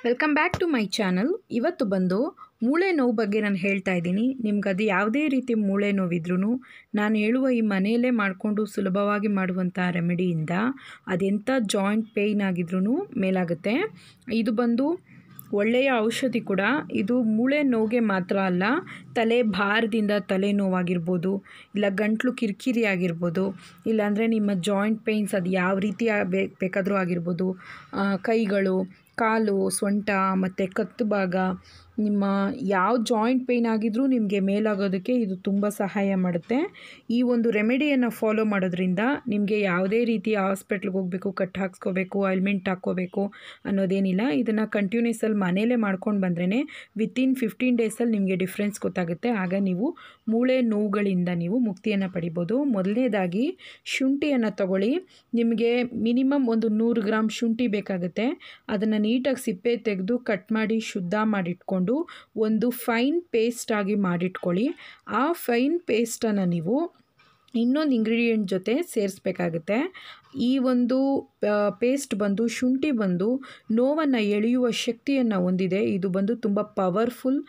welcome back to my channel ಇವತ್ತು ಬಂದು ಮೂಳೆ ನೋವು ಬಗ್ಗೆ ನಾನು ಹೇಳ್ತಾ ಇದ್ದೀನಿ ನಿಮ್ಗೆ ಅದು ಯಾವುದೇ ರೀತಿ ಮೂಳೆ ನೋವಿದ್ರೂ ನಾನು ಹೇಳುವ ಈ ಮನೆಯಲ್ಲೇ ಮಾಡಿಕೊಂಡು ಸುಲಭವಾಗಿ ಮಾಡುವಂಥ ರೆಮಿಡಿಯಿಂದ ಅದೆಂಥ ಜಾಯಿಂಟ್ ಪೇಯ್ನ್ ಆಗಿದ್ರೂ ಮೇಲಾಗುತ್ತೆ ಇದು ಬಂದು ಒಳ್ಳೆಯ ಔಷಧಿ ಕೂಡ ಇದು ಮೂಳೆ ನೋವಿಗೆ ಮಾತ್ರ ಅಲ್ಲ ತಲೆ ಭಾರದಿಂದ ತಲೆನೋವಾಗಿರ್ಬೋದು ಇಲ್ಲ ಗಂಟ್ಲು ಕಿರಿಕಿರಿ ಆಗಿರ್ಬೋದು ಇಲ್ಲಾಂದರೆ ನಿಮ್ಮ ಜಾಯಿಂಟ್ ಪೇಯ್ನ್ಸ್ ಅದು ಯಾವ ರೀತಿ ಬೇ- ಬೇಕಾದರೂ ಆಗಿರ್ಬೋದು ಆ, ಕೈಗಳು ಕಾಲು ಸೊಂಟ ಮತ್ತು ಕತ್ತು ಭಾಗ ನಿಮ್ಮ ಯಾವ ಜಾಯಿಂಟ್ ಪೇಯ್ನ್ ಆಗಿದ್ರೂ ನಿಮಗೆ ಮೇಲಾಗೋದಕ್ಕೆ ಇದು ತುಂಬ ಸಹಾಯ ಮಾಡುತ್ತೆ ಈ ಒಂದು ರೆಮಿಡಿಯನ್ನು ಫಾಲೋ ಮಾಡೋದ್ರಿಂದ ನಿಮಗೆ ಯಾವುದೇ ರೀತಿ ಹಾಸ್ಪಿಟ್ಲ್ಗೆ ಹೋಗಬೇಕು ಕಟ್ ಹಾಕ್ಸ್ಕೋಬೇಕು ಆಯಿಲ್ಮೆಂಟ್ ಹಾಕ್ಕೋಬೇಕು ಅನ್ನೋದೇನಿಲ್ಲ ಇದನ್ನು ಕಂಟಿನ್ಯೂಸಲ್ಲಿ ಮನೇಲೇ ಮಾಡ್ಕೊಂಡು ಬಂದ್ರೇ ವಿತಿನ್ ಫಿಫ್ಟೀನ್ ಡೇಸಲ್ಲಿ ನಿಮಗೆ ಡಿಫ್ರೆನ್ಸ್ ಗೊತ್ತಾಗುತ್ತೆ ಆಗ ನೀವು ಮೂಳೆ ನೋವುಗಳಿಂದ ನೀವು ಮುಕ್ತಿಯನ್ನು ಪಡಿಬೋದು ಮೊದಲನೇದಾಗಿ ಶುಂಠಿಯನ್ನು ತಗೊಳ್ಳಿ ನಿಮಗೆ ಮಿನಿಮಮ್ ಒಂದು ನೂರು ಗ್ರಾಮ್ ಶುಂಠಿ ಬೇಕಾಗುತ್ತೆ ಅದನ್ನು ನೀಟಾಗಿ ಸಿಪ್ಪೆ ತೆಗೆದು ಕಟ್ ಮಾಡಿ ಶುದ್ಧ ಮಾಡಿಟ್ಕೊಂಡು ಒಂದು ಫೈನ್ ಪೇಸ್ಟ್ ಆಗಿ ಮಾಡಿಟ್ಕೊಳ್ಳಿ ಆ ಫೈನ್ ಪೇಸ್ಟನ್ನು ನೀವು ಇನ್ನೊಂದು ಇಂಗ್ರೀಡಿಯೆಂಟ್ ಜೊತೆ ಸೇರಿಸ್ಬೇಕಾಗುತ್ತೆ ಈ ಒಂದು ಪೇಸ್ಟ್ ಬಂದು ಶುಂಠಿ ಬಂದು ನೋವನ್ನು ಎಳೆಯುವ ಶಕ್ತಿಯನ್ನು ಹೊಂದಿದೆ ಇದು ಬಂದು ತುಂಬ ಪವರ್ಫುಲ್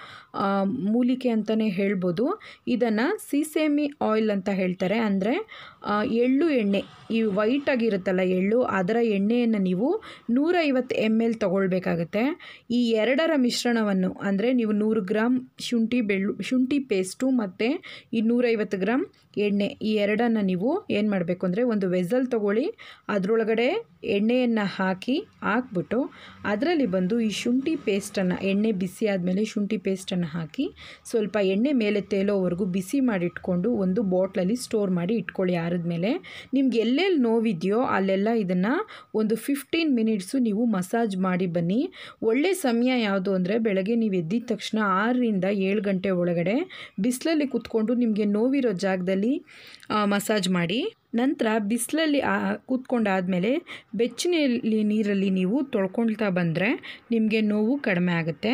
ಮೂಲಿಕೆ ಅಂತಲೇ ಹೇಳ್ಬೋದು ಇದನ್ನು ಸಿಸೇಮಿ ಆಯಿಲ್ ಅಂತ ಹೇಳ್ತಾರೆ ಅಂದರೆ ಎಳ್ಳು ಎಣ್ಣೆ ಈ ವೈಟ್ ಆಗಿರುತ್ತಲ್ಲ ಎಳ್ಳು ಅದರ ಎಣ್ಣೆಯನ್ನು ನೀವು ನೂರೈವತ್ತು ಎಮ್ ಎಲ್ ತೊಗೊಳ್ಬೇಕಾಗತ್ತೆ ಈ ಎರಡರ ಮಿಶ್ರಣವನ್ನು ಅಂದರೆ ನೀವು ನೂರು ಗ್ರಾಮ್ ಶುಂಠಿ ಬೆಳ್ಳು ಶುಂಠಿ ಪೇಸ್ಟು ಮತ್ತು ಈ ನೂರೈವತ್ತು ಗ್ರಾಮ್ ಎಣ್ಣೆ ಈ ಎರಡನ್ನು ನೀವು ಏನು ಮಾಡಬೇಕು ಅಂದರೆ ಒಂದು ವೆಸಲ್ ತೊಗೊಳ್ಳಿ ಅದರೊಳಗಡೆ ಎಣ್ಣೆಯನ್ನು ಹಾಕಿ ಹಾಕ್ಬಿಟ್ಟು ಅದರಲ್ಲಿ ಬಂದು ಈ ಶುಂಠಿ ಪೇಸ್ಟನ್ನು ಎಣ್ಣೆ ಬಿಸಿ ಆದಮೇಲೆ ಶುಂಠಿ ಪೇಸ್ಟನ್ನು ಹಾಕಿ ಸ್ವಲ್ಪ ಎಣ್ಣೆ ಮೇಲೆ ತೇಲೋವರೆಗೂ ಬಿಸಿ ಮಾಡಿಟ್ಕೊಂಡು ಒಂದು ಬಾಟ್ಲಲ್ಲಿ ಸ್ಟೋರ್ ಮಾಡಿ ಇಟ್ಕೊಳ್ಳಿ ಆರಿದ್ಮೇಲೆ ನಿಮ್ಗೆ ಎಲ್ಲೆಲ್ಲಿ ನೋವಿದೆಯೋ ಅಲ್ಲೆಲ್ಲ ಇದನ್ನು ಒಂದು ಫಿಫ್ಟೀನ್ ಮಿನಿಟ್ಸು ನೀವು ಮಸಾಜ್ ಮಾಡಿ ಬನ್ನಿ ಒಳ್ಳೆ ಸಮಯ ಯಾವುದು ಅಂದರೆ ಬೆಳಗ್ಗೆ ನೀವು ಎದ್ದಿದ ತಕ್ಷಣ ಆರರಿಂದ ಏಳು ಗಂಟೆ ಒಳಗಡೆ ಬಿಸಿಲಲ್ಲಿ ಕೂತ್ಕೊಂಡು ನಿಮಗೆ ನೋವಿರೋ ಜಾಗದಲ್ಲಿ ಮಸಾಜ್ ಮಾಡಿ ನಂತರ ಬಿಸಿಲಲ್ಲಿ ಕೂತ್ಕೊಂಡಾದಮೇಲೆ ಬೆಚ್ಚನೆಯಲ್ಲಿ ನೀರಲ್ಲಿ ನೀವು ತೊಳ್ಕೊಳ್ತಾ ಬಂದರೆ ನಿಮಗೆ ನೋವು ಕಡಿಮೆ ಆಗುತ್ತೆ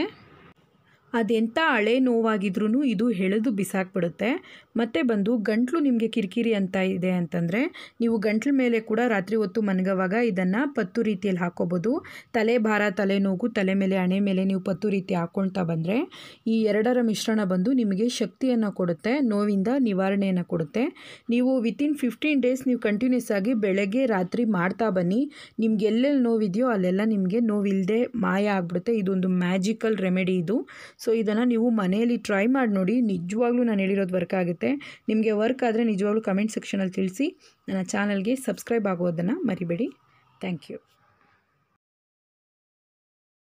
ಅದೆಂಥ ಹಳೆ ನೋವಾಗಿದ್ರೂ ಇದು ಎಳೆದು ಬಿಸಾಕ್ಬಿಡುತ್ತೆ ಮತ್ತು ಬಂದು ಗಂಟ್ಲು ನಿಮಗೆ ಕಿರಿಕಿರಿ ಅಂತ ಇದೆ ಅಂತಂದರೆ ನೀವು ಗಂಟ್ಲ ಮೇಲೆ ಕೂಡ ರಾತ್ರಿ ಹೊತ್ತು ಮನಗವಾಗ ಇದನ್ನು ಪತ್ತು ರೀತಿಯಲ್ಲಿ ಹಾಕ್ಕೋಬೋದು ತಲೆ ಭಾರ ತಲೆನೋವು ತಲೆ ಮೇಲೆ ಹಣೆ ಮೇಲೆ ನೀವು ಪತ್ತು ರೀತಿ ಹಾಕ್ಕೊಳ್ತಾ ಬಂದರೆ ಈ ಎರಡರ ಮಿಶ್ರಣ ಬಂದು ನಿಮಗೆ ಶಕ್ತಿಯನ್ನು ಕೊಡುತ್ತೆ ನೋವಿಂದ ನಿವಾರಣೆಯನ್ನು ಕೊಡುತ್ತೆ ನೀವು ವಿತಿನ್ ಫಿಫ್ಟೀನ್ ಡೇಸ್ ನೀವು ಕಂಟಿನ್ಯೂಸ್ ಆಗಿ ಬೆಳಗ್ಗೆ ರಾತ್ರಿ ಮಾಡ್ತಾ ಬನ್ನಿ ನಿಮ್ಗೆ ಎಲ್ಲೆಲ್ಲಿ ನೋವಿದೆಯೋ ಅಲ್ಲೆಲ್ಲ ನಿಮಗೆ ನೋವಿಲ್ಲದೆ ಮಾಯ ಆಗಿಬಿಡುತ್ತೆ ಇದೊಂದು ಮ್ಯಾಜಿಕಲ್ ರೆಮಿಡಿ ಇದು ಸೊ ಇದನ್ನು ನೀವು ಮನೆಯಲ್ಲಿ ಟ್ರೈ ಮಾಡಿ ನೋಡಿ ನಿಜವಾಗ್ಲೂ ನಾನು ಹೇಳಿರೋದು ವರ್ಕ್ ಆಗುತ್ತೆ ನಿಮಗೆ ವರ್ಕ್ ಆದರೆ ನಿಜವಾಗ್ಲೂ ಕಮೆಂಟ್ ಸೆಕ್ಷನಲ್ಲಿ ತಿಳಿಸಿ ನನ್ನ ಚಾನಲ್ಗೆ ಸಬ್ಸ್ಕ್ರೈಬ್ ಆಗೋದನ್ನು ಮರಿಬೇಡಿ ಥ್ಯಾಂಕ್ ಯು